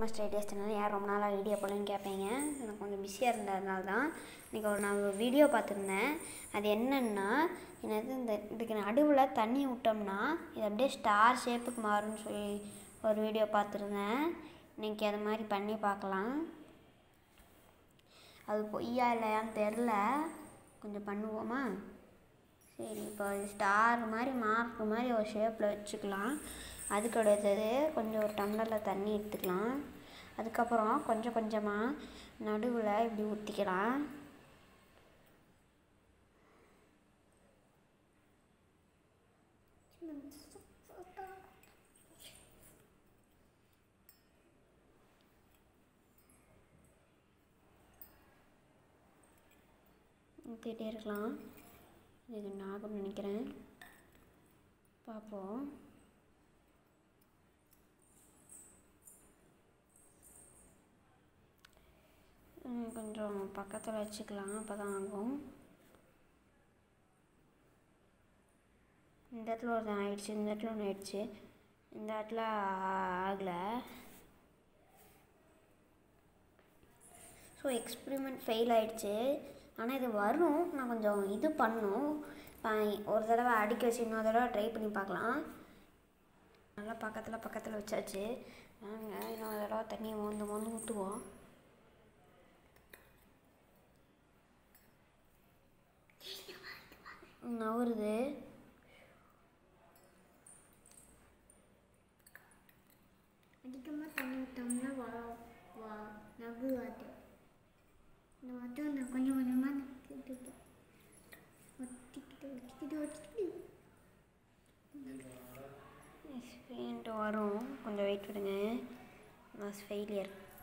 master ideas channel யார் ரொம்ப நாளாக வீடியோ போடலன்னு கேட்பீங்க எனக்கு கொஞ்சம் பிஸியாக இருந்ததுனால தான் இன்றைக்கி ஒரு நான் ஒரு வீடியோ பார்த்துருந்தேன் அது என்னன்னா என்னது இந்த இதுக்கு நடுவில் தண்ணி விட்டோம்னா இது அப்படியே ஸ்டார் ஷேப்புக்கு மாறும்னு சொல்லி ஒரு வீடியோ பார்த்துருந்தேன் இன்றைக்கி அது மாதிரி பண்ணி பார்க்கலாம் அது பொய்யா இல்லையான்னு தெரில கொஞ்சம் பண்ணுவோமா சரி இப்போ ஸ்டார் மாதிரி மார்க் மாதிரி ஒரு ஷேப்பில் வச்சுக்கலாம் அதுக்கு அடுத்தது கொஞ்சம் ஒரு டம்ளரில் தண்ணி எடுத்துக்கலாம் அதுக்கப்புறம் கொஞ்சம் கொஞ்சமாக நடுவில் இப்படி ஊற்றிக்கலாம் ஊற்றிட்டே இருக்கலாம் இது நாகம் நினைக்கிறேன் பார்ப்போம் ம், கொஞ்சம் பக்கத்தில் வச்சுக்கலாம் அப்போ தான் ஆகும் இந்த இடத்துல ஒரு ஆயிடுச்சு இந்த இடத்துல ஒன்று ஆயிடுச்சு இந்த இடத்துல ஆகலை ஸோ எக்ஸ்பிரிமெண்ட் ஃபெயில் ஆயிடுச்சு ஆனால் இது வரும் நான் கொஞ்சம் இது பண்ணும் ப- ஒரு தடவை அடிக்க வச்சு இன்னொரு தடவை ட்ரை பண்ணி பார்க்கலாம் நல்லா பக்கத்தில் பக்கத்தில் வச்சாச்சு வாங்க இன்னொரு தடவை தண்ணியை மோந்து மோந்து ஊற்றுவோம் நவருது அதிகமாக தண்ணி விட்டோம்னா வா வா நகுவாது இந்த மட்டும் நான் கொஞ்சம் கொஞ்சமாக நக்கிட்டு ஒத்திக்கிட்டு ஒத்திக்கிட்டு ஒத்திக்கிட்டு பெயிண்ட் வரும் கொஞ்சம் வெயிட் பண்ணுங்க நான் ஃபெயிலியர்